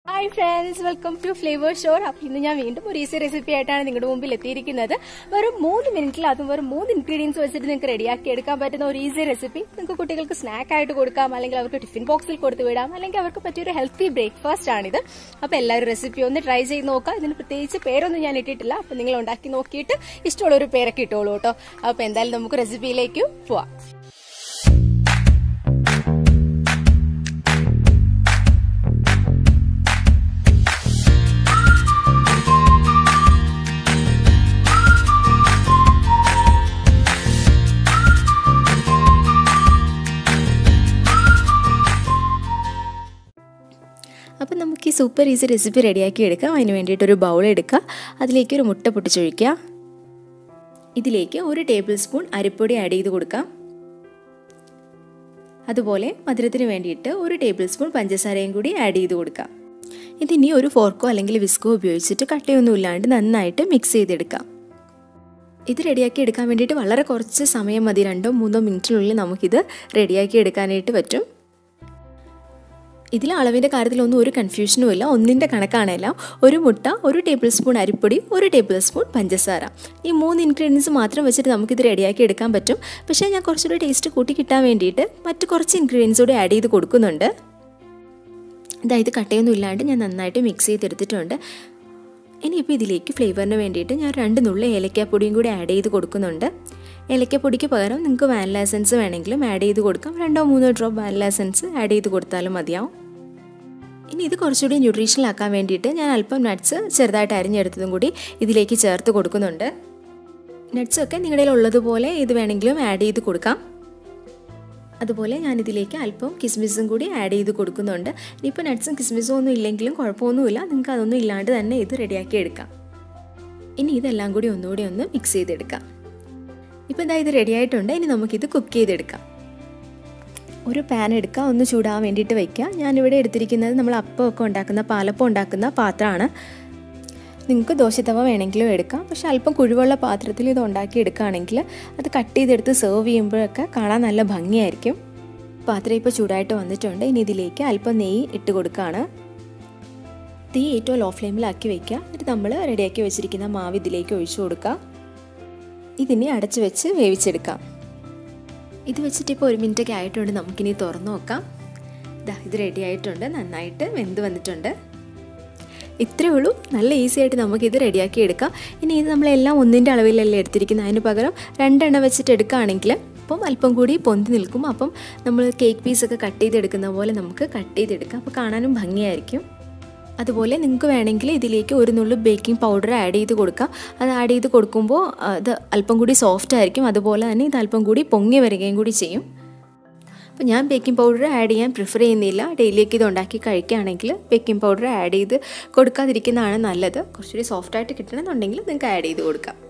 hi friends welcome to flavour shore അപ്പോൾ ഇന്ന് ഞാൻ വീണ്ടും ഒരു ഈസി റെസിപ്പി ആയിട്ടാണ് നിങ്ങളുടെ മുമ്പിൽ എത്തിയിരിക്കുന്നത് വെറും മൂന്ന് മിനിറ്റിൽ അതും വെറും മൂന്ന് ഇൻഗ്രീഡിയൻസ് വെച്ചിട്ട് നിങ്ങൾക്ക് റെഡിയാക്കി എടുക്കാൻ പറ്റുന്ന ഒരു ഈസി റെസിപ്പി നിങ്ങൾക്ക് കുട്ടികൾക്ക് സ്നാക്ക് ആയിട്ട് കൊടുക്കാം അല്ലെങ്കിൽ അവർക്ക് ടിഫിൻ ബോക്സിൽ കൊടുത്തു വിടാം അല്ലെങ്കിൽ അവർക്ക് പറ്റിയൊരു ഹെൽത്തി ബ്രേക്ക്ഫാസ്റ്റ് ആണിത് അപ്പോൾ എല്ലാവരും റെസിപ്പി ഒന്ന് ട്രൈ ചെയ്ത് നോക്കുക ഇതിന് പ്രത്യേകിച്ച് പേരൊന്നും ഞാൻ ഇട്ടിട്ടില്ല അപ്പോൾ നിങ്ങൾ ഉണ്ടാക്കി നോക്കിയിട്ട് ഇഷ്ടമുള്ള ഒരു പേരൊക്കെ ഇട്ടോളൂ കേട്ടോ അപ്പോൾ എന്തായാലും നമുക്ക് റെസിപ്പിയിലേക്ക് പോവാം അപ്പം നമുക്ക് ഈ സൂപ്പർ ഈസി റെസിപ്പി റെഡിയാക്കി എടുക്കാം അതിന് വേണ്ടിയിട്ട് ഒരു ബൗൾ എടുക്കുക അതിലേക്ക് ഒരു മുട്ട പൊട്ടിച്ചൊഴിക്കുക ഇതിലേക്ക് ഒരു ടേബിൾ സ്പൂൺ അരിപ്പൊടി ആഡ് ചെയ്ത് കൊടുക്കാം അതുപോലെ മധുരത്തിന് വേണ്ടിയിട്ട് ഒരു ടേബിൾ സ്പൂൺ പഞ്ചസാരയും കൂടി ആഡ് ചെയ്ത് കൊടുക്കാം ഇതിനി ഒരു ഫോർക്കോ അല്ലെങ്കിൽ വിസ്കോ ഉപയോഗിച്ചിട്ട് കട്ടയൊന്നും ഇല്ലാണ്ട് നന്നായിട്ട് മിക്സ് ചെയ്തെടുക്കാം ഇത് റെഡിയാക്കി എടുക്കാൻ വേണ്ടിയിട്ട് വളരെ കുറച്ച് സമയം മതി രണ്ടോ മൂന്നോ മിനിറ്റിനുള്ളിൽ നമുക്കിത് റെഡിയാക്കി എടുക്കാനായിട്ട് പറ്റും ഇതിൽ അളവിൻ്റെ കാര്യത്തിലൊന്നും ഒരു കൺഫ്യൂഷനും ഇല്ല ഒന്നിൻ്റെ കണക്കാണെല്ലാം ഒരു മുട്ട ഒരു ടേബിൾ സ്പൂൺ അരിപ്പൊടി ഒരു ടേബിൾ സ്പൂൺ പഞ്ചസാര ഈ മൂന്ന് ഇൻഗ്രീഡിയൻസ് മാത്രം വെച്ചിട്ട് നമുക്കിത് റെഡിയാക്കി എടുക്കാൻ പറ്റും പക്ഷേ ഞാൻ കുറച്ചുകൂടി ടേസ്റ്റ് കൂട്ടി കിട്ടാൻ വേണ്ടിയിട്ട് മറ്റ് കുറച്ച് ഇൻഗ്രീഡിയൻസ് കൂടി ആഡ് ചെയ്ത് കൊടുക്കുന്നുണ്ട് അതായത് കട്ടയൊന്നും ഇല്ലാണ്ട് ഞാൻ നന്നായിട്ട് മിക്സ് ചെയ്തെടുത്തിട്ടുണ്ട് ഇനിയിപ്പോൾ ഇതിലേക്ക് ഫ്ലേവറിന് വേണ്ടിയിട്ട് ഞാൻ രണ്ട് നുള്ള ഏലക്കാപ്പൊടിയും കൂടി ആഡ് ചെയ്ത് കൊടുക്കുന്നുണ്ട് ഏലക്കപ്പൊടിക്ക് പകരം നിങ്ങൾക്ക് വാനില എസൻസ് വേണമെങ്കിലും ആഡ് ചെയ്ത് കൊടുക്കാം രണ്ടോ മൂന്നോ ഡ്രോപ്പ് വാനില എസൻസ് ആഡ് ചെയ്ത് കൊടുത്താലും മതിയാവും ഇനി ഇത് കുറച്ചുകൂടി ന്യൂട്രീഷണൽ ആക്കാൻ വേണ്ടിയിട്ട് ഞാൻ അല്പം നട്ട്സ് ചെറുതായിട്ട് അരിഞ്ഞെടുത്തതും കൂടി ഇതിലേക്ക് ചേർത്ത് കൊടുക്കുന്നുണ്ട് നട്ട്സൊക്കെ നിങ്ങളുടെ ഉള്ളതുപോലെ ഇത് വേണമെങ്കിലും ആഡ് ചെയ്ത് കൊടുക്കാം അതുപോലെ ഞാൻ ഇതിലേക്ക് അല്പം കിസ്മിസും കൂടി ആഡ് ചെയ്ത് കൊടുക്കുന്നുണ്ട് ഇനിയിപ്പോൾ നട്ട്സും കിസ്മിസും ഒന്നും ഇല്ലെങ്കിലും കുഴപ്പമൊന്നുമില്ല നിങ്ങൾക്ക് അതൊന്നും ഇല്ലാണ്ട് തന്നെ ഇത് റെഡിയാക്കി എടുക്കാം ഇനി ഇതെല്ലാം കൂടി ഒന്നുകൂടി ഒന്ന് മിക്സ് ചെയ്തെടുക്കാം ഇപ്പോൾ ഇതാ ഇത് റെഡി ആയിട്ടുണ്ട് ഇനി നമുക്കിത് കുക്ക് ചെയ്തെടുക്കാം ഒരു പാൻ എടുക്കുക ഒന്ന് ചൂടാൻ വേണ്ടിയിട്ട് വയ്ക്കുക ഞാനിവിടെ എടുത്തിരിക്കുന്നത് നമ്മൾ അപ്പമൊക്കെ ഉണ്ടാക്കുന്ന പാലപ്പം ഉണ്ടാക്കുന്ന പാത്രമാണ് നിങ്ങൾക്ക് ദോശത്തവ വേണമെങ്കിലും എടുക്കാം പക്ഷേ അല്പം കുഴിവുള്ള പാത്രത്തിൽ ഇത് ഉണ്ടാക്കി എടുക്കുകയാണെങ്കിൽ അത് കട്ട് ചെയ്തെടുത്ത് സെർവ് ചെയ്യുമ്പോഴൊക്കെ കാണാൻ നല്ല ഭംഗിയായിരിക്കും പാത്രം ഇപ്പോൾ ചൂടായിട്ട് വന്നിട്ടുണ്ട് ഇനി ഇതിലേക്ക് അല്പം നെയ്യ് ഇട്ട് കൊടുക്കുകയാണ് തീ ഏറ്റവും ലോ ഫ്ലെയിമിലാക്കി വയ്ക്കുക എന്നിട്ട് നമ്മൾ റെഡിയാക്കി വെച്ചിരിക്കുന്ന മാവ് ഇതിലേക്ക് ഒഴിച്ചു കൊടുക്കുക ഇതിനെ അടച്ചു വെച്ച് വേവിച്ചെടുക്കാം ഇത് വെച്ചിട്ട് ഇപ്പോൾ ഒരു മിനിറ്റൊക്കെ ആയിട്ടുണ്ട് നമുക്കിനി തുറന്നു നോക്കാം ഇതാ ഇത് റെഡി ആയിട്ടുണ്ട് നന്നായിട്ട് വെന്ത് വന്നിട്ടുണ്ട് ഇത്രയേ ഉള്ളൂ നല്ല ഈസി ആയിട്ട് നമുക്കിത് റെഡിയാക്കി എടുക്കാം ഇനി ഇത് നമ്മളെല്ലാം ഒന്നിൻ്റെ അളവിലല്ലേ എടുത്തിരിക്കുന്നത് അതിന് പകരം രണ്ടെണ്ണം വെച്ചിട്ട് എടുക്കുകയാണെങ്കിൽ അപ്പം അല്പം കൂടി പൊന്തി നിൽക്കും അപ്പം നമ്മൾ കേക്ക് പീസൊക്കെ കട്ട് ചെയ്തെടുക്കുന്ന പോലെ നമുക്ക് കട്ട് ചെയ്തെടുക്കാം അപ്പോൾ കാണാനും ഭംഗിയായിരിക്കും അതുപോലെ നിങ്ങൾക്ക് വേണമെങ്കിൽ ഇതിലേക്ക് ഒരു നുള്ളു ബേക്കിംഗ് പൗഡർ ആഡ് ചെയ്ത് കൊടുക്കാം അത് ആഡ് ചെയ്ത് കൊടുക്കുമ്പോൾ അത് അല്പം കൂടി സോഫ്റ്റ് ആയിരിക്കും അതുപോലെ തന്നെ ഇത് അല്പം കൂടി പൊങ്ങി വരികയും കൂടി ചെയ്യും അപ്പോൾ ഞാൻ ബേക്കിംഗ് പൗഡർ ആഡ് ചെയ്യാൻ പ്രിഫർ ചെയ്യുന്നില്ല ഡെയിലിയൊക്കെ ഇത് ഉണ്ടാക്കി കഴിക്കുകയാണെങ്കിൽ ബേക്കിംഗ് പൗഡർ ആഡ് ചെയ്ത് കൊടുക്കാതിരിക്കുന്നതാണ് നല്ലത് കുറച്ചുകൂടി സോഫ്റ്റായിട്ട് കിട്ടണമെന്നുണ്ടെങ്കിൽ നിങ്ങൾക്ക് ആഡ് ചെയ്ത് കൊടുക്കാം